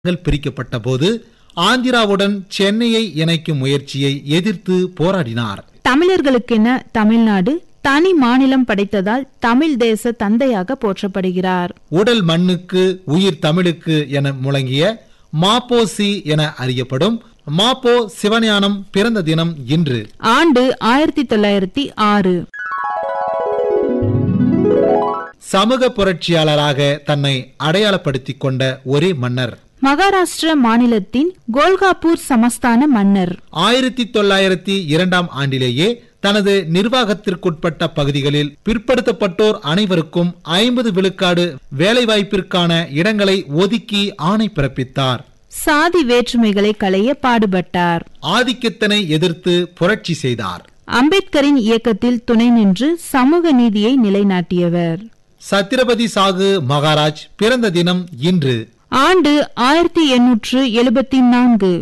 மாநிலங்கள் பிரிக்கப்பட்ட போது ஆந்திராவுடன் சென்னையை இணைக்கும் முயற்சியை எதிர்த்து போராடினார் தமிழர்களுக்கென தமிழ்நாடு தனி மாநிலம் படைத்ததால் தமிழ் தேச தந்தையாக போற்றப்படுகிறார் உடல் மண்ணுக்கு உயிர் தமிழுக்கு என முழங்கிய மாப்போசி என அறியப்படும் மாப்போ சிவஞானம் பிறந்த தினம் இன்று ஆண்டு ஆயிரத்தி தொள்ளாயிரத்தி ஆறு சமூக புரட்சியாளராக தன்னை அடையாளப்படுத்திக் கொண்ட ஒரே மன்னர் மகாராஷ்டிர மாநிலத்தின் கோல்காப்பூர் சமஸ்தான மன்னர் ஆயிரத்தி தொள்ளாயிரத்தி இரண்டாம் ஆண்டிலேயே தனது நிர்வாகத்திற்குட்பட்ட பகுதிகளில் பிற்படுத்தப்பட்டோர் அனைவருக்கும் ஐம்பது விழுக்காடு வேலைவாய்ப்பிற்கான இடங்களை ஒதுக்கி ஆணை பிறப்பித்தார் சாதி வேற்றுமைகளை களைய பாடுபட்டார் ஆதிக்கத்தினை எதிர்த்து புரட்சி செய்தார் அம்பேத்கரின் இயக்கத்தில் துணை நின்று சமூக நீதியை நிலைநாட்டியவர் சத்திரபதி சாகு மகாராஜ் பிறந்த தினம் இன்று ஆண்டு ஆயிரத்தி எண்ணூற்று எழுபத்தி நான்கு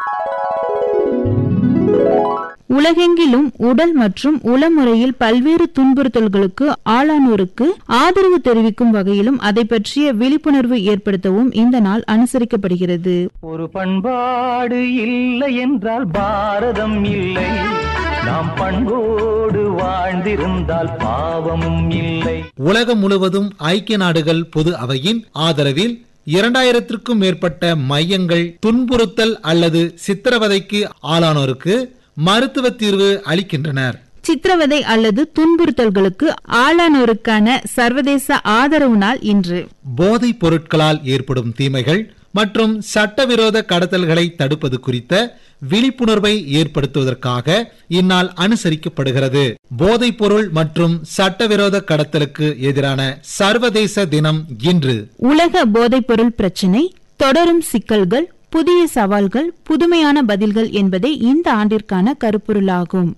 உலகெங்கிலும் உடல் மற்றும் உளமுறையில் பல்வேறு துன்புறுத்தல்களுக்கு ஆளானோருக்கு ஆதரவு தெரிவிக்கும் வகையிலும் அதை பற்றிய விழிப்புணர்வு ஏற்படுத்தவும் இந்த நாள் அனுசரிக்கப்படுகிறது ஒரு பண்பாடு இல்லை என்றால் பாரதம் இல்லை நாம் பண்போடு வாழ்ந்திருந்தால் பாவமும் இல்லை உலகம் முழுவதும் ஐக்கிய நாடுகள் பொது அவையின் ஆதரவில் இரண்டாயிரத்திற்கும் மேற்பட்ட மையங்கள் துன்புறுத்தல் அல்லது சித்திரவதைக்கு ஆளானோருக்கு மருத்துவ தீர்வு அளிக்கின்றனர் சித்திரவதை அல்லது துன்புறுத்தல்களுக்கு ஆளானோருக்கான சர்வதேச ஆதரவு நாள் இன்று போதைப் பொருட்களால் ஏற்படும் தீமைகள் மற்றும் சட்டவிரோத கடத்தல்களை தடுப்பது குறித்த விழிப்புணர்வை ஏற்படுத்துவதற்காக இந்நாள் அனுசரிக்கப்படுகிறது போதைப் பொருள் மற்றும் சட்டவிரோத கடத்தலுக்கு எதிரான சர்வதேச தினம் இன்று உலக போதைப்பொருள் பிரச்சினை தொடரும் சிக்கல்கள் புதிய சவால்கள் புதுமையான பதில்கள் என்பதே இந்த ஆண்டிற்கான கருப்பொருளாகும்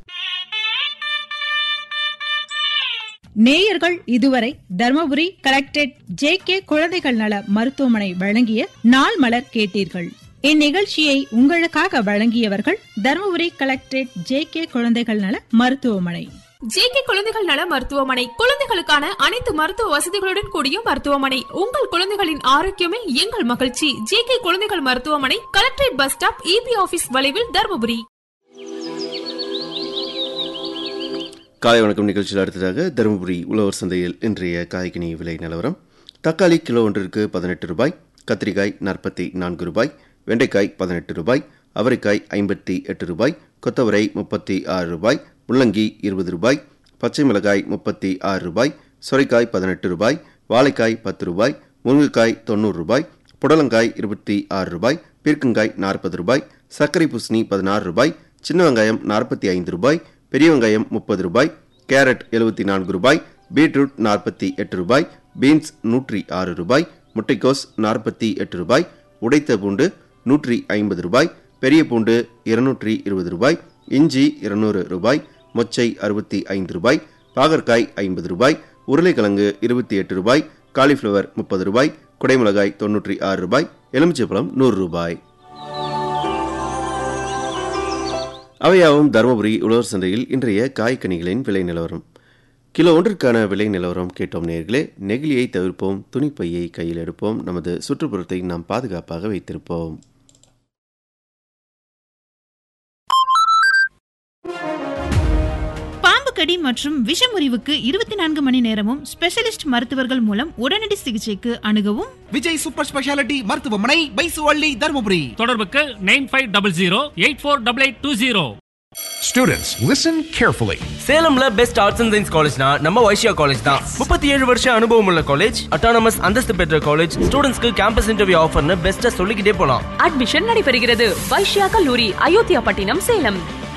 நேயர்கள் இதுவரை தர்மபுரி கலெக்டரேட் ஜே கே குழந்தைகள் நல மருத்துவமனை வழங்கிய நாள் மலர் கேட்டீர்கள் இந்நிகழ்ச்சியை உங்களுக்காக வழங்கியவர்கள் தர்மபுரி கலெக்டரேட் ஜே கே குழந்தைகள் நல மருத்துவமனை ஜேகே குழந்தைகள் நல மருத்துவமனை குழந்தைகளுக்கான அனைத்து மருத்துவ வசதிகளுடன் கூடிய மருத்துவமனை உங்கள் குழந்தைகளின் ஆரோக்கியமே எங்கள் மகிழ்ச்சி ஜேகே குழந்தைகள் மருத்துவமனை collectorate bus stop EB office வளைவில் தருமபுரி காலை வணக்கம் நிகழ்ச்சியில் அடுத்ததாக தருமபுரி உழவர் சந்தையில் இன்றைய காய்கனி விலை நிலவரம் தக்காளி கிலோ ஒன்றிற்கு பதினெட்டு ரூபாய் கத்திரிக்காய் நாற்பத்தி நான்கு ரூபாய் வெண்டைக்காய் பதினெட்டு ரூபாய் அவரைக்காய் ஐம்பத்தி எட்டு ரூபாய் கொத்தவரை முப்பத்தி ஆறு ரூபாய் முள்ளங்கி இருபது ரூபாய் பச்சை மிளகாய் முப்பத்தி ஆறு ரூபாய் சொரைக்காய் பதினெட்டு ரூபாய் வாழைக்காய் பத்து ரூபாய் முருங்கைக்காய் தொண்ணூறு ரூபாய் புடலங்காய் இருபத்தி ஆறு ரூபாய் பீர்க்கங்காய் நாற்பது ரூபாய் சர்க்கரை பூசணி பதினாறு ரூபாய் சின்ன வெங்காயம் நாற்பத்தி ஐந்து ரூபாய் பெரிய வெங்காயம் முப்பது ரூபாய் கேரட் எழுபத்தி நான்கு ரூபாய் பீட்ரூட் நாற்பத்தி எட்டு ரூபாய் பீன்ஸ் நூற்றி ஆறு ரூபாய் முட்டைக்கோஸ் நாற்பத்தி எட்டு ரூபாய் உடைத்த பூண்டு நூற்றி ஐம்பது ரூபாய் பெரிய பூண்டு இருநூற்றி இருபது ரூபாய் இஞ்சி இருநூறு ரூபாய் மொச்சை அறுபத்தி ஐந்து ரூபாய் பாகற்காய் ஐம்பது ரூபாய் உருளைக்கிழங்கு இருபத்தி எட்டு ரூபாய் காலிஃப்ளவர் முப்பது ரூபாய் குடைமிளகாய் தொன்னூற்றி ஆறு ரூபாய் எலுமிச்சைப்பழம் நூறு ரூபாய் அவையாவும் தருமபுரி உழவர் சந்தையில் இன்றைய காய்கனிகளின் விலை நிலவரம் கிலோ ஒன்றிற்கான விலை நிலவரம் கேட்டோம் நேர்களே நெகிழியை தவிர்ப்போம் துணிப்பையை கையில் எடுப்போம் நமது சுற்றுப்புறத்தை நாம் பாதுகாப்பாக வைத்திருப்போம் பாம்பு கடி மற்றும் விஷமுறிவுக்கு இருபத்தி நான்கு மணி நேரமும் ஸ்பெஷலிஸ்ட் மருத்துவர்கள் மூலம் உடனடி சிகிச்சைக்கு அணுகவும் விஜய் சூப்பர் ஸ்பெஷாலிட்டி மருத்துவமனை பைசுவள்ளி தருமபுரி தொடர்புக்கு nine five double zero eight four double eight two zero Students, listen carefully. சேலம்ல பெஸ்ட் ஆர்ட்ஸ் அண்ட் சயின்ஸ் காலேஜ்னா நம்ம வைஷ்யா காலேஜ் தான் முப்பத்தி ஏழு வருஷம் அனுபவம் உள்ள காலேஜ் அட்டானமஸ் அந்தஸ்து பெற்ற காலேஜ் ஸ்டூடெண்ட்ஸ்க்கு கேம்பஸ் இன்டர்வியூ ஆஃபர்னு பெஸ்ட்டா சொல்லிக்கிட்டே போலாம் அட்மிஷன் நடைபெறுகிறது வைஷ்யா கல்லூரி அயோத்தியா பட்டினம் சேலம்